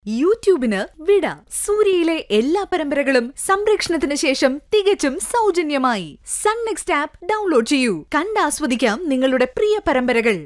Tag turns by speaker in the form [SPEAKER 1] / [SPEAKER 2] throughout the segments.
[SPEAKER 1] യൂട്യൂബിന് വിട സൂര്യയിലെ എല്ലാ പരമ്പരകളും സംരക്ഷണത്തിന് ശേഷം തികച്ചും സൗജന്യമായി സൺ നെക്സ്റ്റ് ആപ്പ് ഡൗൺലോഡ് ചെയ്യൂ കണ്ടാസ്വദിക്കാം നിങ്ങളുടെ പ്രിയ പരമ്പരകൾ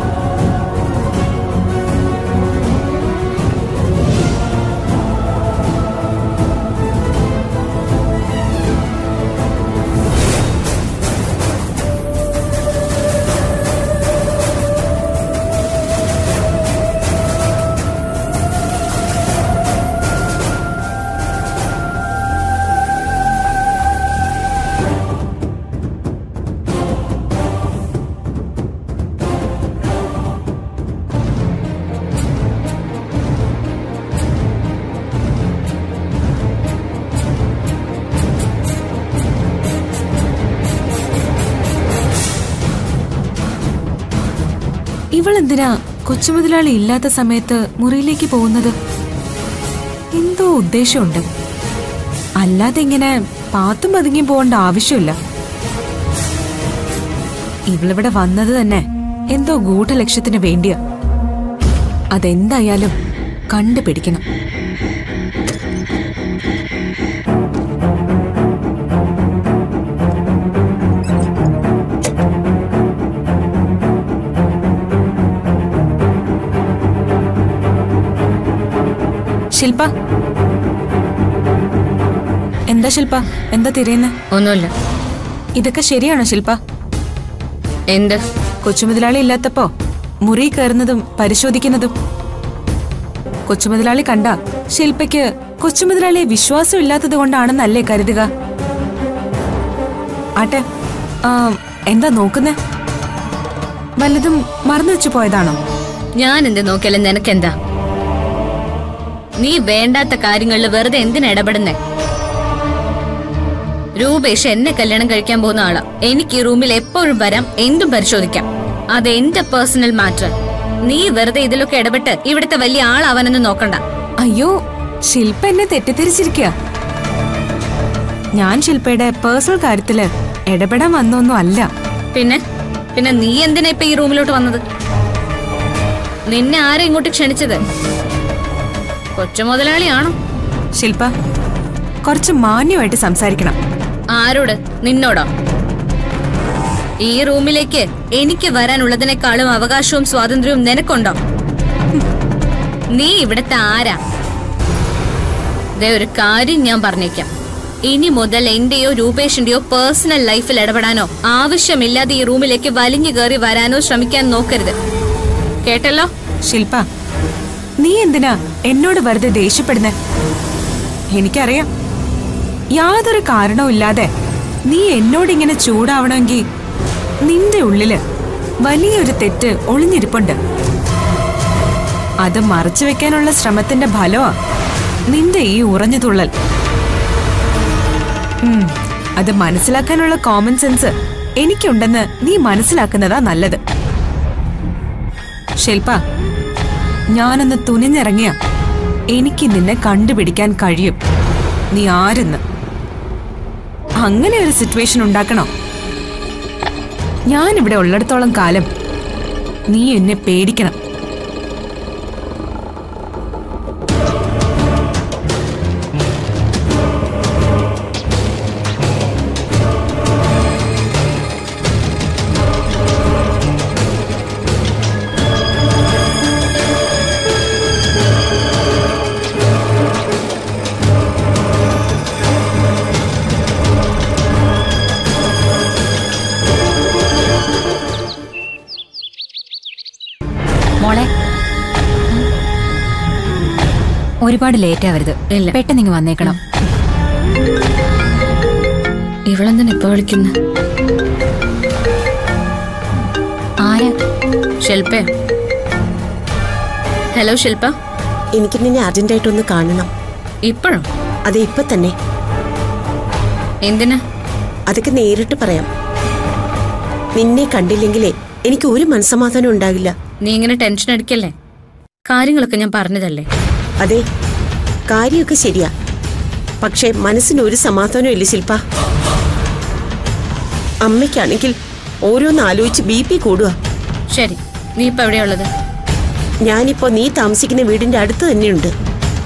[SPEAKER 2] ഇവളെന്തിനാ കൊച്ചുമുതലാളി ഇല്ലാത്ത സമയത്ത് മുറിയിലേക്ക് പോകുന്നത് എന്തോ ഉദ്ദേശമുണ്ട് അല്ലാതെ ഇങ്ങനെ പാത്തും പതുങ്ങിയും പോകേണ്ട ആവശ്യമില്ല ഇവളിവിടെ വന്നത് തന്നെ എന്തോ ഗൂഢലക്ഷ്യത്തിന് വേണ്ടിയാ അതെന്തായാലും കണ്ടുപിടിക്കണം ശില്പ എന്താ ശില്പ എന്താ തിരയുന്നെ
[SPEAKER 3] ഒന്നുമില്ല
[SPEAKER 2] ഇതൊക്കെ ശരിയാണോ ശില്പ
[SPEAKER 3] എന്ത്
[SPEAKER 2] കൊച്ചുമുതലാളി ഇല്ലാത്തപ്പോ മുറി കയറുന്നതും പരിശോധിക്കുന്നതും കൊച്ചുമുതലാളി കണ്ട ശില്പയ്ക്ക് കൊച്ചുമുതലാളിയെ വിശ്വാസം ഇല്ലാത്തത് കൊണ്ടാണെന്നല്ലേ കരുതുക ആട്ടെ ആ, എന്താ നോക്കുന്നേ വല്ലതും മറന്നു വെച്ചു പോയതാണോ
[SPEAKER 3] ഞാൻ എന്ത് നോക്കിയാലും നിനക്കെന്താ നീ വേണ്ടാത്ത കാര്യങ്ങളിൽ വെറുതെ എന്തിനാ ഇടപെടുന്നേ രൂപേഷ് എന്നെ കല്യാണം കഴിക്കാൻ പോകുന്ന ആളാ എനിക്ക് ഈ റൂമിൽ എപ്പോഴും വരാം എന്തും പരിശോധിക്കാം അത് എന്റെ പേഴ്സണൽ മാറ്റർ നീ വെറുതെ ഇതിലൊക്കെ ഇടപെട്ട് ഇവിടുത്തെ വലിയ ആളാവാനൊന്നും നോക്കണ്ട
[SPEAKER 2] അയ്യോ ശില്പ എന്നെ തെറ്റിദ്ധരിച്ചിരിക്കുക ഞാൻ ശില്പയുടെ പേഴ്സണൽ കാര്യത്തില് ഇടപെടാൻ വന്നൊന്നും അല്ല
[SPEAKER 3] പിന്നെ പിന്നെ നീ എന്തിനാ ഇപ്പൊ ഈ റൂമിലോട്ട് വന്നത് നിന്നെ ആരാ ഇങ്ങോട്ട് ക്ഷണിച്ചത് കൊച്ചു മുതലാളിയാണോ
[SPEAKER 2] ശില്പ കുറച്ച് മാന്യമായിട്ട് സംസാരിക്കണം
[SPEAKER 3] ആരോട് നിന്നോടോ ഈ റൂമിലേക്ക് എനിക്ക് വരാനുള്ളതിനേക്കാളും അവകാശവും സ്വാതന്ത്ര്യവും നിനക്കുണ്ടോ ഹും. നീ ഇവിടുത്തെ ആരാ ദേ ഒരു കാര്യം ഞാൻ പറഞ്ഞേക്കാം ഇനി മുതൽ എന്റെയോ രൂപേഷിന്റെയോ പേഴ്സണൽ ലൈഫിൽ ഇടപെടാനോ ആവശ്യമില്ലാതെ ഈ റൂമിലേക്ക് വലിഞ്ഞു കയറി വരാനോ ശ്രമിക്കാൻ നോക്കരുത് കേട്ടല്ലോ
[SPEAKER 2] ശില്പ നീ എന്തിനാ എന്നോട് വെറുതെ ദേഷ്യപ്പെടുന്നേ എനിക്കറിയാം യാതൊരു കാരണവുമില്ലാതെ നീ എന്നോട് ഇങ്ങനെ ചൂടാവണമെങ്കിൽ നിന്റെ ഉള്ളില് വലിയൊരു തെറ്റ് ഒളിഞ്ഞിരിപ്പുണ്ട് അത് മറച്ചു വെക്കാനുള്ള ശ്രമത്തിന്റെ ഫലമാ നിന്റെ ഈ ഉറഞ്ഞു തുള്ളൽ ഉം, അത് മനസ്സിലാക്കാനുള്ള കോമൺ സെൻസ് എനിക്കുണ്ടെന്ന് നീ മനസ്സിലാക്കുന്നതാ നല്ലത് ശില്പ ഞാനൊന്ന് തുനിഞ്ഞിറങ്ങിയ എനിക്ക് നിന്നെ കണ്ടുപിടിക്കാൻ കഴിയും നീ ആരെന്ന് അങ്ങനെ ഒരു സിറ്റുവേഷൻ ഉണ്ടാക്കണോ ഞാനിവിടെ ഉള്ളിടത്തോളം കാലം നീ എന്നെ പേടിക്കണം
[SPEAKER 4] മോളെ ഒരുപാട് ലേറ്റ് ആവരുത്
[SPEAKER 3] ഇല്ല.
[SPEAKER 4] പെട്ടെന്ന് ഇങ്ങ് വന്നേക്കണം
[SPEAKER 3] ഇവളെന്തിനാ ഇപ്പൊ വിളിക്കുന്ന
[SPEAKER 4] ആരാ
[SPEAKER 3] ശില്പ ഹലോ ശില്പ
[SPEAKER 5] എനിക്ക് നിന്നെ അർജന്റായിട്ടൊന്ന് കാണണം
[SPEAKER 3] ഇപ്പോഴും
[SPEAKER 5] അതെ ഇപ്പൊ തന്നെ
[SPEAKER 3] എന്തിനാ
[SPEAKER 5] അതൊക്കെ നേരിട്ട് പറയാം നിന്നെ കണ്ടില്ലെങ്കിലേ എനിക്ക് ഒരു മനസ്സമാധാനം ഉണ്ടാകില്ല
[SPEAKER 3] നീ ഇങ്ങനെ ടെൻഷൻ അടിക്കല്ലേ കാര്യങ്ങളൊക്കെ ഞാൻ പറഞ്ഞതല്ലേ
[SPEAKER 5] അതെ കാര്യമൊക്കെ ശരിയാ പക്ഷേ മനസ്സിന് ഒരു സമാധാനം ഇല്ല ശില്പ അമ്മയ്ക്കാണെങ്കിൽ ഓരോന്ന് ആലോചിച്ച് ബി പി കൂടുക
[SPEAKER 3] ശരി നീ ഇപ്പൊ എവിടെയുള്ളത്
[SPEAKER 5] ഞാനിപ്പോ നീ താമസിക്കുന്ന വീടിന്റെ അടുത്ത് തന്നെയുണ്ട്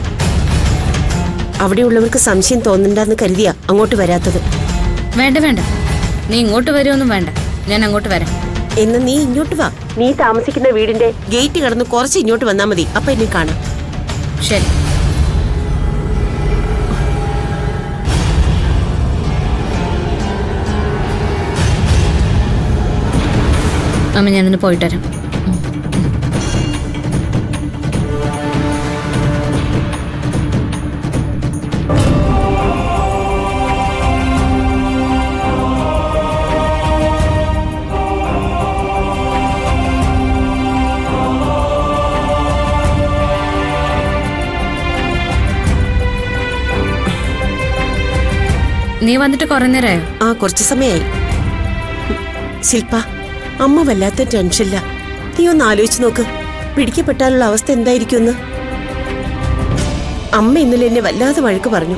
[SPEAKER 5] അവിടെയുള്ളവർക്ക് സംശയം തോന്നണ്ടെന്ന് കരുതിയാ അങ്ങോട്ട് വരാത്തത്
[SPEAKER 3] വേണ്ട വേണ്ട നീ ഇങ്ങോട്ട് വരുമൊന്നും വേണ്ട ഞാൻ അങ്ങോട്ട് വരാം
[SPEAKER 5] എന്ന് നീ ഇങ്ങോട്ട് വാ നീ താമസിക്കുന്ന വീടിന്റെ ഗേറ്റ് കടന്ന് കുറച്ച് ഇങ്ങോട്ട് വന്നാ മതി അപ്പൊ എന്നെ കാണാം
[SPEAKER 3] ശരി അമ്മ ഞാനിന്ന് പോയിട്ട് വരാം നീ വന്നിട്ട് കുറെ നേരമായോ
[SPEAKER 5] ആ കുറച്ച് സമയായി ശില്പ അമ്മ വല്ലാത്ത ടെൻഷനില്ല നീ ഒന്ന് ആലോചിച്ച് നോക്ക് പിടിക്കപ്പെട്ടാലുള്ള അവസ്ഥ എന്തായിരിക്കുമെന്ന് അമ്മ ഇന്നലെ എന്നെ വല്ലാതെ വഴക്ക് പറഞ്ഞു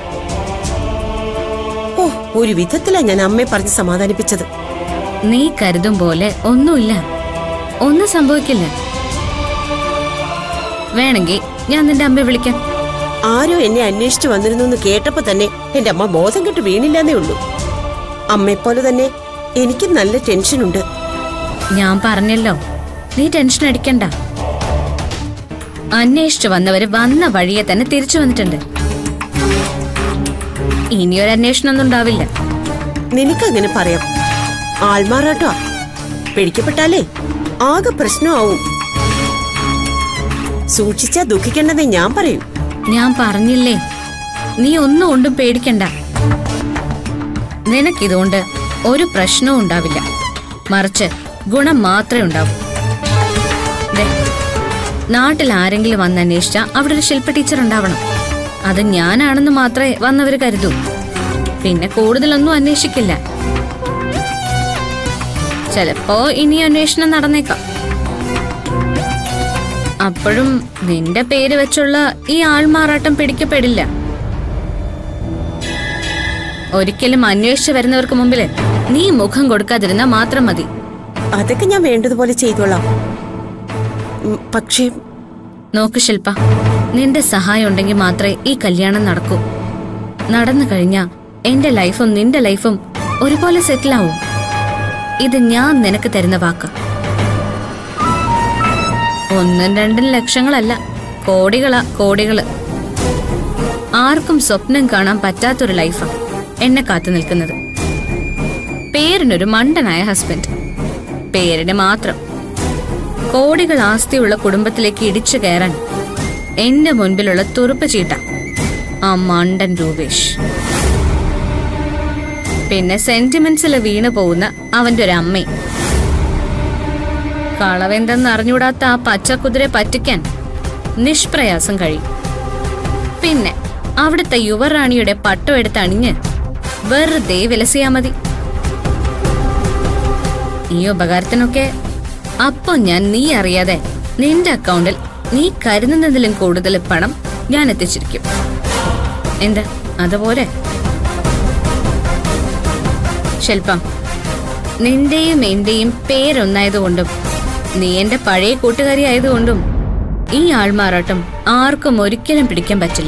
[SPEAKER 5] ഓ ഒരു വിധത്തിലാ ഞാൻ അമ്മയെ പറഞ്ഞ് സമാധാനിപ്പിച്ചത്
[SPEAKER 3] നീ കരുതും പോലെ ഒന്നുമില്ല ഒന്നും സംഭവിക്കില്ല വേണമെങ്കിൽ ഞാൻ നിന്റെ അമ്മയെ വിളിക്കാം
[SPEAKER 5] ആരോ എന്നെ അന്വേഷിച്ചു വന്നിരുന്നു എന്ന് കേട്ടപ്പോ തന്നെ എന്റെ അമ്മ ബോധം കെട്ട് വീണില്ലെന്നേ ഉള്ളൂ അമ്മയെപ്പോലെ തന്നെ എനിക്ക് നല്ല ടെൻഷനുണ്ട്
[SPEAKER 3] ഞാൻ പറഞ്ഞല്ലോ നീ ടെൻഷൻ അടിക്കണ്ട അന്വേഷിച്ചു വന്നവര് വന്ന വഴിയെ തന്നെ തിരിച്ചു വന്നിട്ടുണ്ട് ഇനിയൊരു അന്വേഷണം ഒന്നും ഉണ്ടാവില്ല
[SPEAKER 5] നിനക്കങ്ങനെ പറയാം ആൾമാറാട്ടോ പിടിക്കപ്പെട്ടാലേ ആകെ പ്രശ്നമാവും സൂക്ഷിച്ചാ ദുഃഖിക്കേണ്ടെന്നേ ഞാൻ പറയും
[SPEAKER 3] ഞാൻ പറഞ്ഞില്ലേ നീ ഒന്നും കൊണ്ടും പേടിക്കണ്ട നിനക്കിതുകൊണ്ട് ഒരു പ്രശ്നവും ഉണ്ടാവില്ല മറിച്ച് ഗുണം മാത്രമേ ഉണ്ടാവൂ ദേ, നാട്ടിൽ ആരെങ്കിലും വന്ന് അന്വേഷിച്ചാ അവിടെ ഒരു ശില്പ ടീച്ചർ ഉണ്ടാവണം അത് ഞാനാണെന്ന് മാത്രമേ വന്നവര് കരുതൂ പിന്നെ കൂടുതലൊന്നും അന്വേഷിക്കില്ല ചിലപ്പോ ഇനി അന്വേഷണം നടന്നേക്കാം അപ്പോഴും നിന്റെ പേര് വെച്ചുള്ള ഈ ആൾമാറാട്ടം പിടിക്കപ്പെടില്ല ഒരിക്കലും അന്വേഷിച്ചു വരുന്നവർക്ക് മുമ്പില് നീ മുഖം കൊടുക്കാതിരുന്നാ മാത്രം മതി
[SPEAKER 5] അതൊക്കെ ഞാൻ വേണ്ടതുപോലെ ചെയ്തോളാം ഉം, പക്ഷേ
[SPEAKER 3] നോക്ക് ശില്പ നിന്റെ സഹായം ഉണ്ടെങ്കിൽ മാത്രമേ ഈ കല്യാണം നടക്കൂ നടന്നു കഴിഞ്ഞാ എന്റെ ലൈഫും നിന്റെ ലൈഫും ഒരുപോലെ സെറ്റിൽ ആവും ഇത് ഞാൻ നിനക്ക് തരുന്ന വാക്ക് ഒന്നും രണ്ടും ലക്ഷങ്ങളല്ല കോടികളാ കോടികള് ആർക്കും സ്വപ്നം കാണാൻ പറ്റാത്തൊരു ലൈഫാ എന്നെ കാത്തു നിൽക്കുന്നത് പേരിനൊരു മണ്ടനായ ഹസ്ബൻഡ് പേരിന് മാത്രം കോടികൾ ആസ്തിയുള്ള കുടുംബത്തിലേക്ക് ഇടിച്ചു കയറാൻ എന്റെ മുൻപിലുള്ള തുറുപ്പ് ചീട്ട ആ മണ്ടൻ രൂപേഷ് പിന്നെ സെന്റിമെന്റ്സിൽ വീണു പോകുന്ന അവന്റെ ഒരു അമ്മയും കളവെന്തെന്ന് അറിഞ്ഞൂടാത്ത ആ പച്ചക്കുതിരെ പറ്റിക്കാൻ നിഷ്പ്രയാസം കഴിയും പിന്നെ അവിടുത്തെ യുവറാണിയുടെ പട്ടം എടുത്ത് അണിഞ്ഞ് വെറുതെ വിലസിയാ മതി ഈ ഉപകാരത്തിനൊക്കെ അപ്പൊ ഞാൻ നീ അറിയാതെ നിന്റെ അക്കൗണ്ടിൽ നീ കരുതുന്നതിലും കൂടുതൽ പണം ഞാൻ എത്തിച്ചിരിക്കും എന്താ അതുപോലെ ശില്പം നിന്റെയും എന്റെയും പേരൊന്നായതുകൊണ്ടും നീ എന്റെ പഴയ കൂട്ടുകാരി ആയതുകൊണ്ടും ഈ ആൾമാറാട്ടം ആർക്കും ഒരിക്കലും പിടിക്കാൻ പറ്റില്ല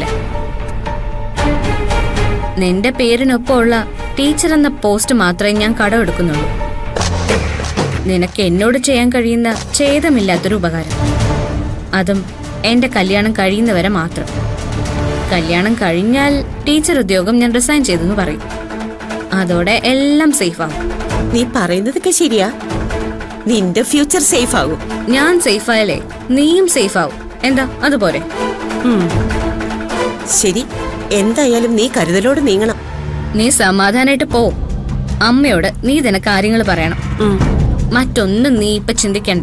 [SPEAKER 3] നിന്റെ പേരിനൊപ്പമുള്ള ടീച്ചർ എന്ന പോസ്റ്റ് മാത്രമേ ഞാൻ കടമെടുക്കുന്നുള്ളൂ നിനക്ക് എന്നോട് ചെയ്യാൻ കഴിയുന്ന ഛേദമില്ലാത്തൊരു ഉപകാരം അതും എന്റെ കല്യാണം കഴിയുന്നവരെ മാത്രം കല്യാണം കഴിഞ്ഞാൽ ടീച്ചർ ഉദ്യോഗം ഞാൻ റിസൈൻ ചെയ്തെന്ന് പറയും അതോടെ എല്ലാം സേഫ് ആവും
[SPEAKER 5] നീ പറയുന്നതൊക്കെ ശരിയാ നിന്റെ ഫ്യൂച്ചർ സേഫ് ആകും
[SPEAKER 3] ഞാൻ സേഫ് ആയാലേ നീയും സേഫ് ആവും എന്താ അതുപോലെ
[SPEAKER 5] ഉം. ശരി എന്തായാലും നീ കരുതലോട് നീങ്ങണം
[SPEAKER 3] നീ സമാധാനായിട്ട് പോ അമ്മയോട് നീ തന്നെ കാര്യങ്ങൾ പറയണം
[SPEAKER 5] ഉം.
[SPEAKER 3] മറ്റൊന്നും നീ ഇപ്പൊ ചിന്തിക്കണ്ട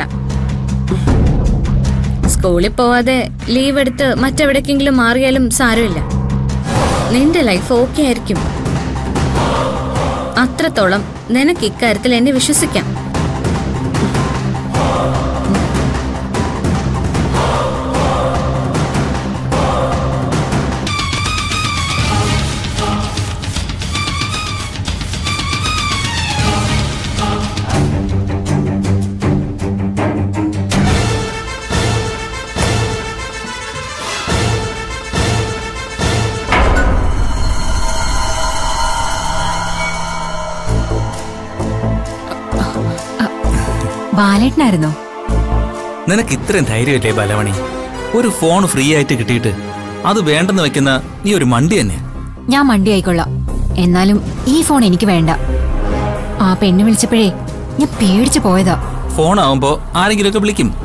[SPEAKER 3] സ്കൂളിൽ പോവാതെ ലീവ് എടുത്ത് മറ്റെവിടേക്കെങ്കിലും മാറിയാലും സാരമില്ല നിന്റെ ലൈഫ് ഓക്കെ ആയിരിക്കും അത്രത്തോളം നിനക്ക് ഇക്കാര്യത്തിൽ എന്നെ വിശ്വസിക്കാം
[SPEAKER 4] ബാലേട്ടനായിരുന്നോ
[SPEAKER 6] നിനക്ക് ഇത്രയും ധൈര്യമില്ലേ ബാലമണി ഒരു ഫോൺ ഫ്രീ ആയിട്ട് കിട്ടിയിട്ട് അത് വേണ്ടെന്ന് വെക്കുന്ന നീ ഒരു മണ്ടി തന്നെ
[SPEAKER 4] ഞാൻ മണ്ടി ആയിക്കൊള്ളാം എന്നാലും ഈ ഫോൺ എനിക്ക് വേണ്ട ആ പെണ്ണ് വിളിച്ചപ്പോഴേ ഞാൻ പേടിച്ചു പോയതാ
[SPEAKER 6] ഫോൺ ആവുമ്പോ ആരെങ്കിലുമൊക്കെ വിളിക്കും